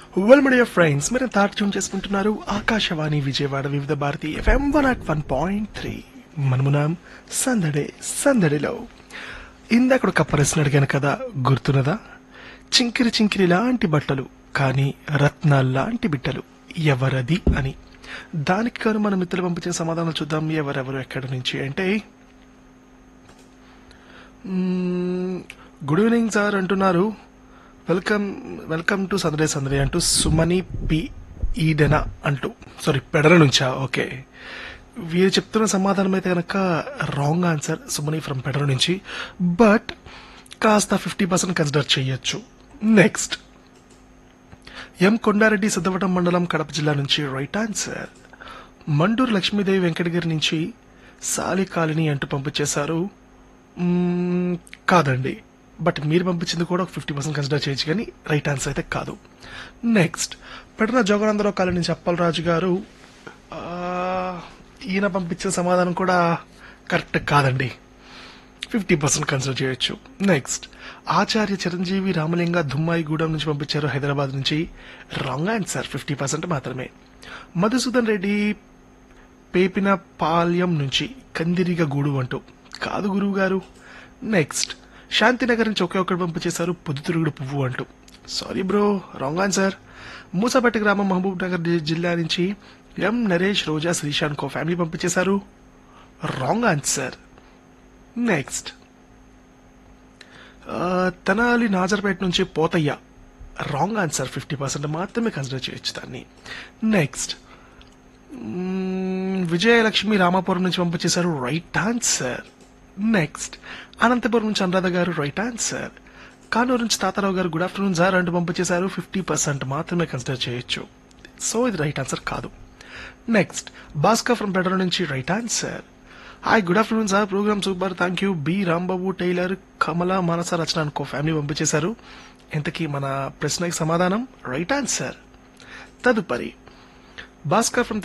well media friends మీరు థాట్ tune చేసుకుంటున్నారు Akashvani Vijayawada Vividh Bharati FM one at one point three మనమునాం సందడే సందడిలో ఇందాక ఒక ప్రశ్న అడిగాను కదా గుర్తున్నదా చింకిరి చింకిరి లాంటి బట్టలు కానీ రత్నాలు లాంటి బిట్టలు ఎవరది అని దానికి కాను మన మిత్రులు పంపించిన సమాధానం చూద్దాం ఎవరెవరు ఎక్కడి నుంచి అంటే మ్మ్, గుడ్ ఈవినింగ్ సార్ అంటున్నారు వెల్కమ్ వెల్కమ్ టు సందడే సందడే అంటూ సుమని పి ఈడెన అంటూ సారీ పెడర నుంచా ఓకే వీరు చెప్తున్న సమాధానం అయితే కనుక wrong answer Sumani from Pedara నుంచి బట్ కాస్త ఫిఫ్టీ పర్సెంట్ కన్సిడర్ చేయొచ్చు నెక్స్ట్ ఎం కొండారెడ్డి సిద్ధవటం మండలం కడప జిల్లా నుంచి రైట్ ఆన్సర్ మండూరు లక్ష్మీదేవి వెంకటగిరి నుంచి సాలి కాలనీ అంటూ పంపించేశారు మ్మ్, కాదండి బట్ మీరు పంపించింది కూడా ఒక ఫిఫ్టీ పర్సెంట్ కన్సిడర్ చేయొచ్చు కానీ రైట్ ఆన్సర్ అయితే కాదు నెక్స్ట్ పెట్టిన జోగానందరావు కాలనీ నుంచి అప్పలరాజు గారు ఆ, ఈయన పంపించిన సమాధానం కూడా కరెక్ట్ కాదండి ఫిఫ్టీ పర్సెంట్ కన్సిడర్ చేయొచ్చు నెక్స్ట్ ఆచార్య చిరంజీవి రామలింగ దుమ్మాయిగూడెం నుంచి పంపించారు హైదరాబాద్ నుంచి రాంగ్ ఆన్సర్ ఫిఫ్టీ పర్సెంట్ మాత్రమే మధుసూదన్ రెడ్డి పేపిన పాల్యం నుంచి కందిరిగ గూడు అంటూ కాదు గురువు గారు నెక్స్ట్ శాంతినగర్ నుంచి ఒకే ఒక్కడు పంపించేశారు పొద్దుతిరుగుడు పువ్వు అంటూ sorry bro wrong answer Musapatti గ్రామం మహబూబ్ నగర్ జి- జిల్లా నుంచి M Naresh Roja Sreesanth co family పంపించేశారు రాంగ్ ఆన్సర్ నెక్స్ట్ ఆ, తెనాలి నాజర్పేట నుంచి Pothaiah wrong answer fifty percent మాత్రమే కన్సిడర్ చేయొచ్చు దాన్ని నెక్స్ట్ మ్మ్, విజయలక్ష్మి రామాపురం నుంచి పంపించేశారు రైట్ ఆన్సర్ నెక్స్ట్ అనంతపురం నుంచి అనురాధ గారు రైట్ ఆన్సర్ కానూరు నుంచి తాతారావు గారు గుడ్ ఆఫ్టర్నూన్ సార్ అంటూ పంపించేశారు ఫిఫ్టీ పర్సెంట్ మాత్రమే కన్సిడర్ చేయొచ్చు సో ఇది రైట్ ఆన్సర్ కాదు నెక్స్ట్ భాస్కర్ ఫ్రమ్ పెడర నుంచి right answer hi good afternoon sir program super thank you B Rambabu tailor Kamala Manasa Rachana అనుకో ఫ్యామిలీ పంపించేశారు ఇంతకీ మన ప్రశ్నకి సమాధానం రైట్ ఆన్సర్ తదుపరి భాస్కర్ ఫ్రమ్